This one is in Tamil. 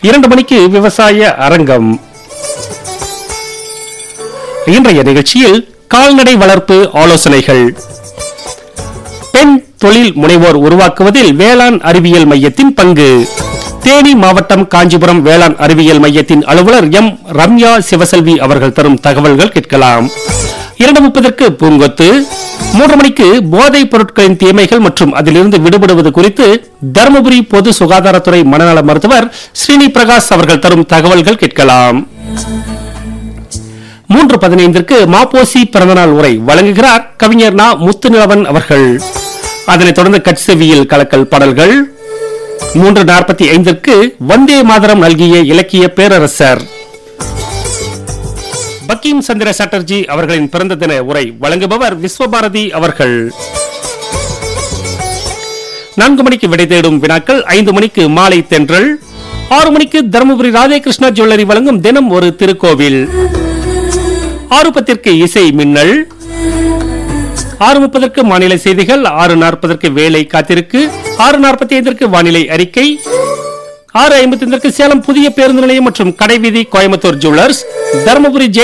இரண்டு மணிக்கு விவசாய அரங்கம் இன்றைய நிகழ்ச்சியில் கால்நடை வளர்ப்பு ஆலோசனைகள் பெண் தொழில் முனைவோர் உருவாக்குவதில் வேளாண் அறிவியல் மையத்தின் பங்கு தேனி மாவட்டம் காஞ்சிபுரம் வேளாண் அறிவியல் மையத்தின் அலுவலர் எம் ரம்யா சிவசெல்வி அவர்கள் தரும் தகவல்கள் கேட்கலாம் இரண்டு முப்பதற்கு பூங்கொத்து மூன்று மணிக்கு போதைப் பொருட்களின் தீமைகள் மற்றும் அதிலிருந்து விடுபடுவது குறித்து தருமபுரி பொது சுகாதாரத்துறை மனநல மருத்துவர் ஸ்ரீனி பிரகாஷ் அவர்கள் தரும் தகவல்கள் கேட்கலாம் மூன்று பதினைந்திற்கு மாப்போசி பிறந்தநாள் உரை வழங்குகிறார் கவிஞர் நா முத்துநிலவன் அவர்கள் அதனைத் தொடர்ந்து கட்செவியில் கலக்கல் பாடல்கள் மூன்று நாற்பத்தி ஐந்திற்கு வந்தே மாதரம் நல்கிய இலக்கிய பேரரசர் பக்கீம் சந்திர சாட்டர்ஜி அவர்களின் பிறந்த தின உரை வழங்குபவர் விஸ்வபாரதி அவர்கள் நான்கு மணிக்கு விடை தேடும் வினாக்கள் ஐந்து மணிக்கு மாலை தென்றல் ஆறு மணிக்கு தருமபுரி ராதேகிருஷ்ணா ஜுவல்லரி வழங்கும் தினம் ஒரு திருக்கோவில் ஆறு பத்திற்கு இசை மின்னல் ஆறு முப்பதற்கு மாநில செய்திகள் ஆறு நாற்பதற்கு வேலை காத்திருக்கு ஆறு நாற்பத்தி ஐந்திற்கு வானிலை அறிக்கை ஆறு ஐம்பத்தி ஐந்திற்கு சேலம் புதிய பேருந்து நிலையம் மற்றும் கடைவீதி கோயம்புத்தூர் ஜுவல்லர்ஸ் தருமபுரி ஜெய